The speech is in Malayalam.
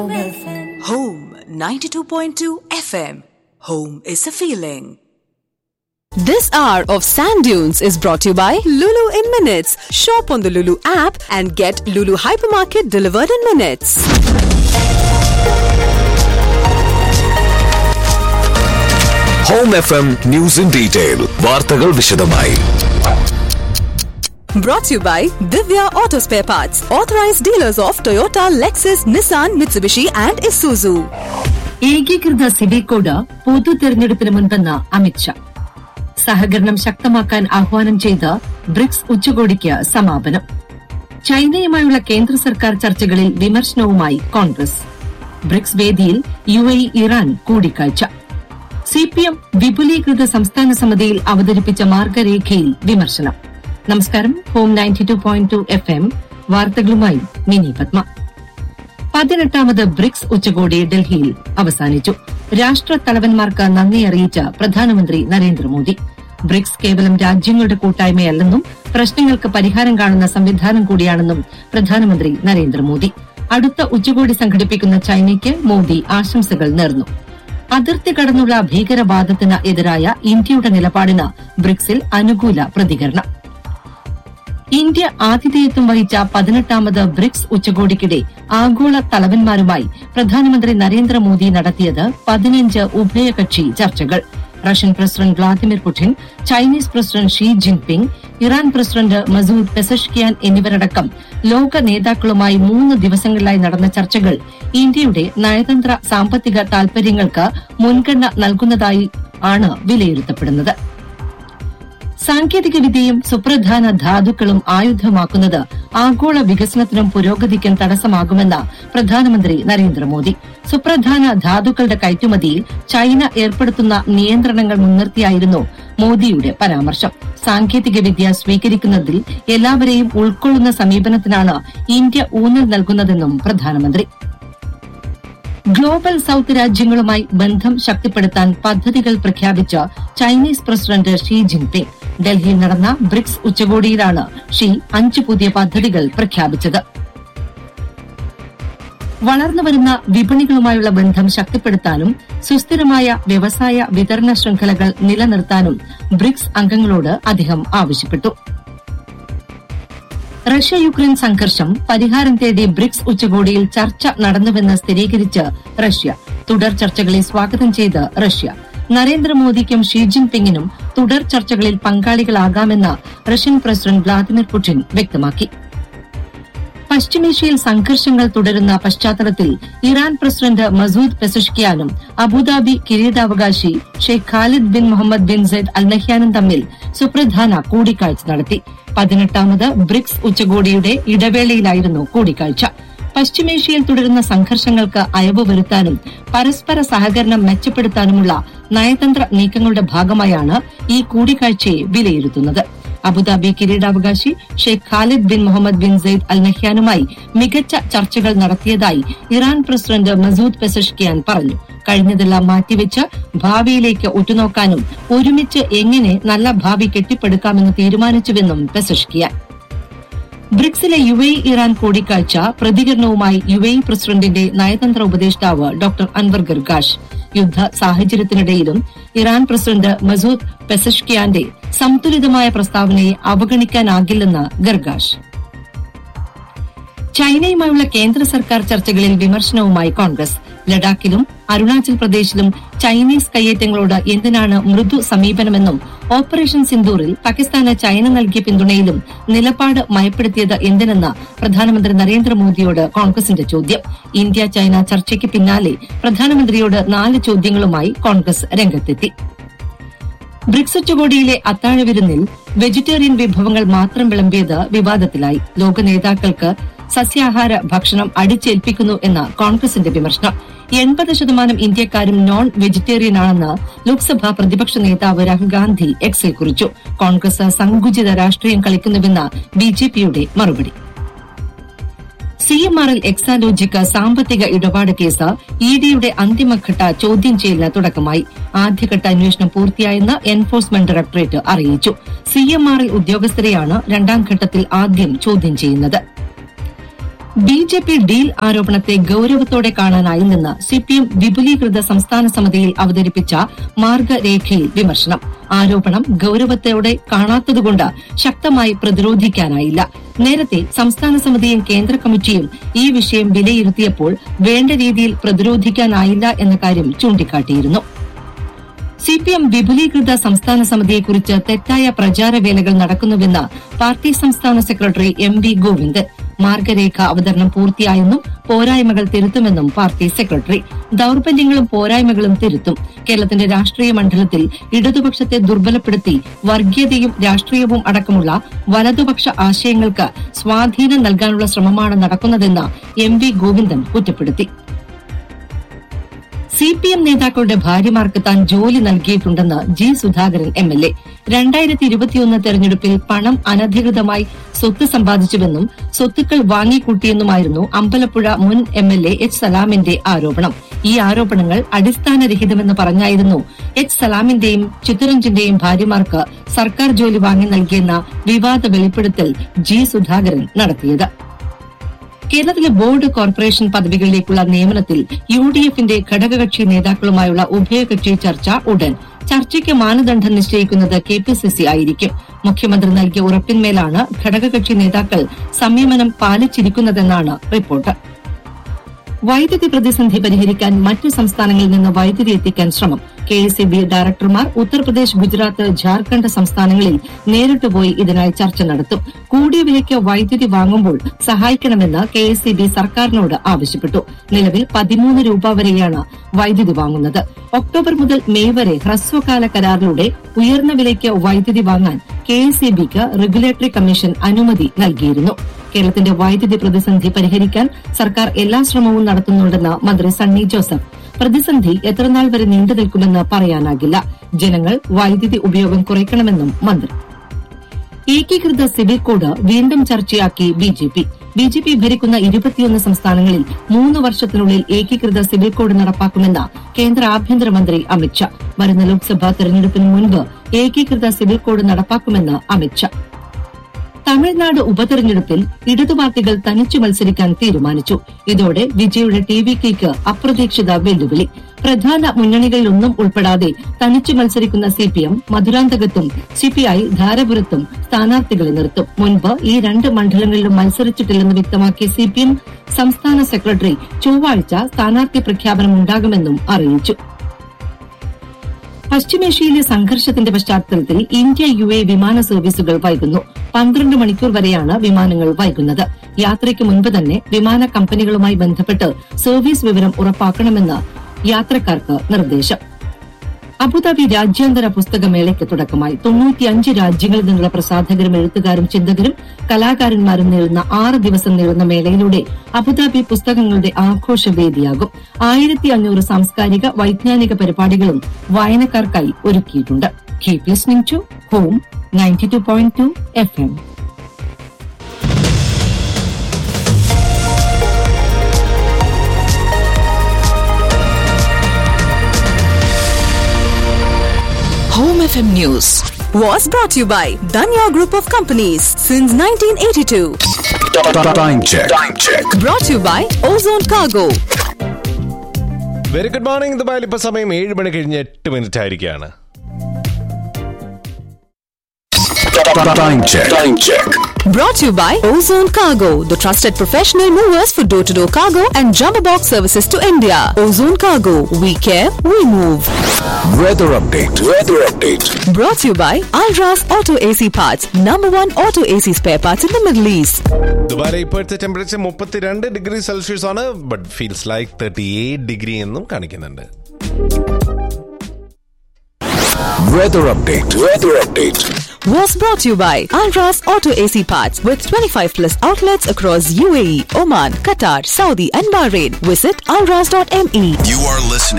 Home FM. Home 92.2 FM. Home is a feeling. This hour of Sand Dunes is brought to you by Lulu in Minutes. Shop on the Lulu app and get Lulu Hypermarket delivered in minutes. Home F M news in detail വാർത്തകൾ വിശദമായി Brought to you by Divya Auto Spare Parts, authorized dealers of Toyota, Lexus, Nissan, Mitsubishi, and Isuzu. ഏകീകൃത സിവിൽ കോഡ് പൊതു തെരഞ്ഞെടുപ്പിന് മുൻപെന്ന് അമിത്ഷാ സഹകരണം ശക്തമാക്കാൻ ആഹ്വാനം ചെയ്ത് ബ്രിക്സ് ഉച്ചകോടിക്ക് സമാപനം ചൈനയുമായുള്ള കേന്ദ്ര സർക്കാർ ചർച്ചകളിൽ വിമർശനവുമായി കോൺഗ്രസ് ബ്രിക്സ് വേദിയിൽ യു എ ഇറാൻ കൂടിക്കാഴ്ച സിപിഎം വിപുലീകൃത സംസ്ഥാന സമിതിയിൽ അവതരിപ്പിച്ച മാർഗരേഖയിൽ വിമർശനം നമസ്കാരം home ninety two point two F M വാർത്തകളുമായി മിനി പത്മ പതിനെട്ടാമത് ബ്രിക്സ് ഉച്ചകോടി ഡൽഹിയിൽ അവസാനിച്ചു രാഷ്ട്ര തലവന്മാർക്ക് നന്ദി അറിയിച്ച പ്രധാനമന്ത്രി നരേന്ദ്രമോദി ബ്രിക്സ് കേവലം രാജ്യങ്ങളുടെ കൂട്ടായ്മയല്ലെന്നും പ്രശ്നങ്ങൾക്ക് പരിഹാരം കാണുന്ന സംവിധാനം കൂടിയാണെന്നും പ്രധാനമന്ത്രി നരേന്ദ്രമോദി അടുത്ത ഉച്ചകോടി സംഘടിപ്പിക്കുന്ന ചൈനയ്ക്ക് മോദി ആശംസകൾ നേർന്നു അതിർത്തി കടന്നുള്ള ഭീകരവാദത്തിന് എതിരായ ഇന്ത്യയുടെ നിലപാടിന് ബ്രിക്സിൽ അനുകൂല പ്രതികരണം ഇന്ത്യ ആതിഥേയത്വം വഹിച്ച പതിനെട്ടാമത് ബ്രിക്സ് ഉച്ചകോടിക്കിടെ ആഗോള തലവന്മാരുമായി പ്രധാനമന്ത്രി നരേന്ദ്രമോദി നടത്തിയത് പതിനഞ്ച് ഉഭയകക്ഷി ചർച്ചകൾ Russian president Vladimir Putin Chinese president Xi Jinping Iran president Masoud Pezeshkian എന്നിവരടക്കം ലോക നേതാക്കളുമായി മൂന്ന് ദിവസങ്ങളിലായി നടന്ന ചർച്ചകൾ ഇന്ത്യയുടെ നയതന്ത്ര സാമ്പത്തിക താൽപര്യങ്ങൾക്ക് മുൻഗണന നൽകുന്നതായി ആണ് വിലയിരുത്തപ്പെടുന്നത് സാങ്കേതിക വിദ്യയും സുപ്രധാന ധാതുക്കളും ആയുധമാക്കുന്നത് ആഗോള വികസനത്തിനും പുരോഗതിക്കും തടസ്സമാകുമെന്ന് പ്രധാനമന്ത്രി നരേന്ദ്രമോദി സുപ്രധാന ധാതുക്കളുടെ കയറ്റുമതിയിൽ ചൈന ഏർപ്പെടുത്തുന്ന നിയന്ത്രണങ്ങൾ മുൻനിർത്തിയായിരുന്നു മോദിയുടെ പരാമർശം സാങ്കേതിക വിദ്യ സ്വീകരിക്കുന്നതിൽ എല്ലാവരെയും ഉൾക്കൊള്ളുന്ന സമീപനത്തിനാണ് ഇന്ത്യ ഊന്നൽ നൽകുന്നതെന്നും പ്രധാനമന്ത്രി ഗ്ലോബൽ സൌത്ത് രാജ്യങ്ങളുമായി ബന്ധം ശക്തിപ്പെടുത്താൻ പദ്ധതികൾ പ്രഖ്യാപിച്ച ചൈനീസ് പ്രസിഡന്റ് ഷീ ജിൻപിങ് ഡൽഹിയിൽ നടന്ന ബ്രിക്സ് ഉച്ചകോടിയിലാണ് ഷീ അഞ്ച് പുതിയ പദ്ധതികൾ പ്രഖ്യാപിച്ചത് വളർന്നുവരുന്ന വിപണികളുമായുള്ള ബന്ധം ശക്തിപ്പെടുത്താനും സുസ്ഥിരമായ വ്യവസായ വിതരണ ശൃംഖലകൾ നിലനിർത്താനും ബ്രിക്സ് അംഗങ്ങളോട് അദ്ദേഹം ആവശ്യപ്പെട്ടു റഷ്യ യുക്രൈൻ സംഘർഷം പരിഹാരം തേടി ബ്രിക്സ് ഉച്ചകോടിയിൽ ചർച്ച നടന്നുവെന്ന് സ്ഥിരീകരിച്ച് റഷ്യ തുടർ ചർച്ചകളെ സ്വാഗതം ചെയ്ത് റഷ്യ നരേന്ദ്രമോദിക്കും ഷീ ജിൻപിങ്ങിനും തുടർ ചർച്ചകളിൽ പങ്കാളികളാകാമെന്ന് റഷ്യൻ പ്രസിഡന്റ് വ്ളാദിമിർ പുടിൻ വ്യക്തമാക്കി പശ്ചിമേഷ്യയിൽ സംഘർഷങ്ങൾ തുടരുന്ന പശ്ചാത്തലത്തിൽ ഇറാൻ പ്രസിഡന്റ് മസൂദ് പെസഷ്കിയാനും അബുദാബി കിരീടാവകാശി Sheikh Khalid bin Mohamed bin Zayed Al നഹ്യാനും തമ്മിൽ സുപ്രധാന കൂടിക്കാഴ്ച നടത്തി പതിനെട്ടാമത് ബ്രിക്സ് ഉച്ചകോടിയുടെ ഇടവേളയിലായിരുന്നു കൂടിക്കാഴ്ച പശ്ചിമേഷ്യയിൽ തുടരുന്ന സംഘർഷങ്ങൾക്ക് അയവ് വരുത്താനും പരസ്പര സഹകരണം മെച്ചപ്പെടുത്താനുമുള്ള നയതന്ത്ര നീക്കങ്ങളുടെ ഭാഗമായാണ് ഈ കൂടിക്കാഴ്ചയെ വിലയിരുത്തുന്നത് അബുദാബി കിരീടാവകാശി Sheikh Khalid bin Mohamed bin Zayed Al നഹ്യാനുമായി മികച്ച ചർച്ചകൾ നടത്തിയതായി ഇറാൻ പ്രസിഡന്റ് മസൂദ് പെസഷ്കിയാൻ പറഞ്ഞു കഴിഞ്ഞതെല്ലാം മാറ്റിവെച്ച് ഭാവിയിലേക്ക് ഉറ്റുനോക്കാനും ഒരുമിച്ച് എങ്ങനെ നല്ല ഭാവി കെട്ടിപ്പടുക്കാമെന്ന് തീരുമാനിച്ചുവെന്നും പെസഷ്കിയാൻ ബ്രിക്സിലെ യു എ ഇറാൻ കൂടിക്കാഴ്ച പ്രതികരണവുമായി യു എ പ്രസിഡന്റിന്റെ നയതന്ത്ര ഉപദേഷ്ടാവ് ഡോക്ടർ അൻവർ ഗർഗാഷ് യുദ്ധ സാഹചര്യത്തിനിടയിലും ഇറാൻ പ്രസിഡന്റ് മസൂദ് പെസഷ്കിയാന്റെ സന്തുലിതമായ പ്രസ്താവനയെ അവഗണിക്കാനാകില്ലെന്ന് ഗർഗാഷ് ചൈനയുമായുള്ള കേന്ദ്ര സർക്കാർ ചർച്ചകളിൽ വിമർശനവുമായി കോൺഗ്രസ് ലഡാക്കിലും അരുണാചൽ പ്രദേശിലും ചൈനീസ് കയ്യേറ്റങ്ങളോട് എന്തിനാണ് മൃദു സമീപനമെന്നും ഓപ്പറേഷൻ സിന്ദൂറിൽ പാകിസ്ഥാന് ചൈന നൽകിയ പിന്തുണയിലും നിലപാട് മയപ്പെടുത്തിയത് എന്തിനെന്ന് പ്രധാനമന്ത്രി നരേന്ദ്രമോദിയോട് കോൺഗ്രസിന്റെ ചോദ്യം ഇന്ത്യ ചൈന ചർച്ചയ്ക്ക് പിന്നാലെ പ്രധാനമന്ത്രിയോട് നാല് ചോദ്യങ്ങളുമായി കോൺഗ്രസ് രംഗത്തെത്തി ബ്രിക്സ് ഉച്ചകോടിയിലെ അത്താഴവിരുന്നിൽ വെജിറ്റേറിയൻ വിഭവങ്ങൾ മാത്രം വിളമ്പിയത് വിവാദത്തിലായി ലോക നേതാക്കൾക്ക് സസ്യാഹാര ഭക്ഷണം അടിച്ചേൽപ്പിക്കുന്നു എന്ന കോൺഗ്രസിന്റെ വിമർശനം എൺപത് ശതമാനം ഇന്ത്യക്കാരും നോൺ വെജിറ്റേറിയൻ ആണെന്ന് ലോക്സഭാ പ്രതിപക്ഷ നേതാവ് രാഹുൽ ഗാന്ധി എക്സിൽ കുറിച്ചു കോൺഗ്രസ് സങ്കുചിത രാഷ്ട്രീയം കളിക്കുന്നുവെന്ന ബിജെപിയുടെ മറുപടി C M R L Exalogic സാമ്പത്തിക ഇടപാട് കേസ് ഇ ഡിയുടെ അന്തിമഘട്ട ചോദ്യം ചെയ്യലിന് തുടക്കമായി ആദ്യഘട്ട അന്വേഷണം പൂർത്തിയായെന്ന് എൻഫോഴ്സ്മെന്റ് ഡയറക്ടറേറ്റ് അറിയിച്ചു സി എം ആർ എൽ ഉദ്യോഗസ്ഥരെയാണ് രണ്ടാം ഘട്ടത്തിൽ ആദ്യം ചോദ്യം ചെയ്യുന്നത് ബി ജെ പി ഡീൽ ആരോപണത്തെ ഗൌരവത്തോടെ കാണാനായില്ലെന്ന് സിപിഎം വിപുലീകൃത സംസ്ഥാന സമിതിയിൽ അവതരിപ്പിച്ച മാർഗരേഖയിൽ വിമർശനം ആരോപണം ഗൌരവത്തോടെ കാണാത്തതുകൊണ്ട് ശക്തമായി പ്രതിരോധിക്കാനായില്ല നേരത്തെ സംസ്ഥാന സമിതിയും കേന്ദ്ര കമ്മിറ്റിയും ഈ വിഷയം വിലയിരുത്തിയപ്പോൾ വേണ്ട രീതിയിൽ പ്രതിരോധിക്കാനായില്ല എന്ന കാര്യം ചൂണ്ടിക്കാട്ടിയിരുന്നു സിപിഎം വിപുലീകൃത സംസ്ഥാന സമിതിയെക്കുറിച്ച് തെറ്റായ പ്രചാരവേലകൾ നടക്കുന്നുവെന്ന് പാർട്ടി സംസ്ഥാന സെക്രട്ടറി എം വി ഗോവിന്ദൻ മാർഗരേഖ അവതരണം പൂർത്തിയായെന്നും പോരായ്മകൾ തിരുത്തുമെന്നും പാർട്ടി സെക്രട്ടറി ദൌർബല്യങ്ങളും പോരായ്മകളും തിരുത്തും കേരളത്തിന്റെ രാഷ്ട്രീയ മണ്ഡലത്തിൽ ഇടതുപക്ഷത്തെ ദുർബലപ്പെടുത്തി വർഗീയതയും രാഷ്ട്രീയവും അടക്കമുള്ള വലതുപക്ഷ ആശയങ്ങൾക്ക് സ്വാധീനം നൽകാനുള്ള ശ്രമമാണ് നടക്കുന്നതെന്ന് എം വി ഗോവിന്ദൻ കുറ്റപ്പെടുത്തി സി പി എം നേതാക്കളുടെ ഭാര്യമാർക്ക് താൻ ജോലി നൽകിയിട്ടുണ്ടെന്ന് G Sudhakaran M L A രണ്ടായിരത്തി ഇരുപത്തിയൊന്ന് തെരഞ്ഞെടുപ്പിൽ പണം അനധികൃതമായി സ്വത്ത് സമ്പാദിച്ചുവെന്നും സ്വത്തുക്കൾ വാങ്ങിക്കൂട്ടിയെന്നുമായിരുന്നു അമ്പലപ്പുഴ മുൻ എം എൽ എ എച്ച് സലാമിന്റെ ആരോപണം ഈ ആരോപണങ്ങൾ അടിസ്ഥാനരഹിതമെന്ന് പറഞ്ഞായിരുന്നു എച്ച് സലാമിന്റെയും ചിത്തരഞ്ജിന്റെയും ഭാര്യമാർക്ക് സർക്കാർ ജോലി വാങ്ങി നൽകിയെന്ന വിവാദ വെളിപ്പെടുത്തൽ ജി സുധാകരൻ നടത്തിയത് കേരളത്തിലെ ബോർഡ് കോർപ്പറേഷൻ പദവികളിലേക്കുള്ള നിയമനത്തിൽ യു ഡി എഫിന്റെ ഘടകകക്ഷി നേതാക്കളുമായുള്ള ഉഭയകക്ഷി ചർച്ച ഉടൻ ചർച്ചയ്ക്ക് മാനദണ്ഡം നിശ്ചയിക്കുന്നത് കെ പി സി സി ആയിരിക്കും മുഖ്യമന്ത്രി നൽകിയ ഉറപ്പിന്മേലാണ് ഘടകകക്ഷി നേതാക്കൾ സംയമനം പാലിച്ചിരിക്കുന്നതെന്നാണ് റിപ്പോർട്ട് വൈദ്യുതി പ്രതിസന്ധി പരിഹരിക്കാൻ മറ്റു സംസ്ഥാനങ്ങളിൽ നിന്ന് വൈദ്യുതി എത്തിക്കാൻ ശ്രമം കെ എസ് ഇ ബി ഡയറക്ടർമാർ ഉത്തർപ്രദേശ് ഗുജറാത്ത് ജാർഖണ്ഡ് സംസ്ഥാനങ്ങളിൽ നേരിട്ട് പോയി ഇതിനായി ചർച്ച നടത്തും കൂടിയ വിലയ്ക്ക് വൈദ്യുതി വാങ്ങുമ്പോൾ സഹായിക്കണമെന്ന് കെ എസ് ഇ ബി സർക്കാരിനോട് ആവശ്യപ്പെട്ടു നിലവിൽ പതിമൂന്ന് രൂപ വരെയാണ് വൈദ്യുതി വാങ്ങുന്നത് ഒക്ടോബർ മുതൽ മെയ് വരെ ഹ്രസ്വകാല കരാറിലൂടെ ഉയർന്ന വിലയ്ക്ക് വൈദ്യുതി വാങ്ങാൻ കെ എസ് ഇ ബിക്ക് റെഗുലേറ്ററി കമ്മീഷൻ അനുമതി നൽകിയിരുന്നു കേരളത്തിന്റെ വൈദ്യുതി പ്രതിസന്ധി പരിഹരിക്കാൻ സർക്കാർ എല്ലാ ശ്രമവും നടത്തുന്നുണ്ടെന്ന് മന്ത്രി സണ്ണി ജോസഫ് പ്രതിസന്ധി എത്രനാൾ വരെ നീണ്ടു നിൽക്കുമെന്ന് പറയാനാകില്ല ജനങ്ങൾ വൈദ്യുതി ഉപയോഗം കുറയ്ക്കണമെന്നും മന്ത്രി ഏകീകൃത സിവിൽ കോഡ് വീണ്ടും ചർച്ചയാക്കി B J P B J P ഭരിക്കുന്ന ഇരുപത്തിയൊന്ന് സംസ്ഥാനങ്ങളിൽ മൂന്ന് വർഷത്തിനുള്ളിൽ ഏകീകൃത സിവിൽ കോഡ് നടപ്പാക്കുമെന്ന് കേന്ദ്ര ആഭ്യന്തരമന്ത്രി അമിത്ഷാ വരുന്ന ലോക്സഭാ തെരഞ്ഞെടുപ്പിന് മുൻപ് ഏകീകൃത സിവിൽ കോഡ് നടപ്പാക്കുമെന്ന് അമിത്ഷാ തമിഴ്നാട് ഉപതെരഞ്ഞെടുപ്പിൽ ഇടതു പാർട്ടികൾ തനിച്ചു മത്സരിക്കാൻ തീരുമാനിച്ചു ഇതോടെ വിജയുടെ ടി വി കെക്ക് അപ്രതീക്ഷിത വെല്ലുവിളി പ്രധാന മുന്നണികളിലൊന്നും ഉൾപ്പെടാതെ തനിച്ചു മത്സരിക്കുന്ന സിപിഎം മധുരാന്തകത്തും സിപിഐ ധാരപുരത്തും സ്ഥാനാർത്ഥികളെ നിർത്തും മുൻപ് ഈ രണ്ട് മണ്ഡലങ്ങളിലും മത്സരിച്ചിട്ടില്ലെന്ന് വ്യക്തമാക്കിയ സിപിഎം സംസ്ഥാന സെക്രട്ടറി ചൊവ്വാഴ്ച സ്ഥാനാർത്ഥി പ്രഖ്യാപനം ഉണ്ടാകുമെന്നും അറിയിച്ചു പശ്ചിമേഷ്യയിലെ സംഘർഷത്തിന്റെ പശ്ചാത്തലത്തിൽ ഇന്ത്യ യു എ വിമാന സർവീസുകൾ വൈകുന്നു പന്ത്രണ്ട് മണിക്കൂർ വരെയാണ് വിമാനങ്ങൾ വൈകുന്നത് യാത്രയ്ക്ക് മുൻപ് തന്നെ വിമാന കമ്പനികളുമായി ബന്ധപ്പെട്ട് സർവീസ് വിവരം ഉറപ്പാക്കണമെന്ന് യാത്രക്കാർക്ക് നിർദ്ദേശം അബുദാബി രാജ്യാന്തര പുസ്തകമേളയ്ക്ക് തുടക്കമായി തൊണ്ണൂറ്റിയഞ്ച് രാജ്യങ്ങളിൽ നിന്നുള്ള പ്രസാധകരും എഴുത്തുകാരും ചിന്തകരും കലാകാരന്മാരും നേരുന്ന ആറ് ദിവസം നീളുന്ന മേളയിലൂടെ അബുദാബി പുസ്തകങ്ങളുടെ ആഘോഷവേദിയാകും ആയിരത്തി അഞ്ഞൂറ് സാംസ്കാരിക വൈജ്ഞാനിക പരിപാടികളും വായനക്കാർക്കായി ഒരുക്കിയിട്ടുണ്ട് keep listening to Home ninety two point two F M Home FM News. Was brought to you by Danya Group of Companies since 1982. Time check. Time check. Brought to you by Ozone Cargo. Very good morning ദുബായിൽ ഇപ്പൊ സമയം ഏഴ് മണി കഴിഞ്ഞ് എട്ട് മിനിറ്റ് ആയിരിക്കുകയാണ് Time check. Time check. Brought to you by Ozone Cargo, the trusted professional movers for door to door cargo and jumbo box services to India. Ozone Cargo, we care, we move. Weather update. Weather update. Brought to you by Alras Auto AC Parts, number one auto AC spare parts in the Middle East. ദുബായിലെ ഇപ്പോഴത്തെ ടെമ്പറേച്ചർ മുപ്പത്തിരണ്ട് ഡിഗ്രി സെൽഷ്യസ് ആണ് but feels like thirty eight degree എന്നും കാണിക്കുന്നുണ്ട് Weather update. Weather update. Was brought to you by Alras Auto AC Parts with 25 plus outlets across UAE, Oman, Qatar, Saudi, and Bahrain. Visit alras.me. You are listening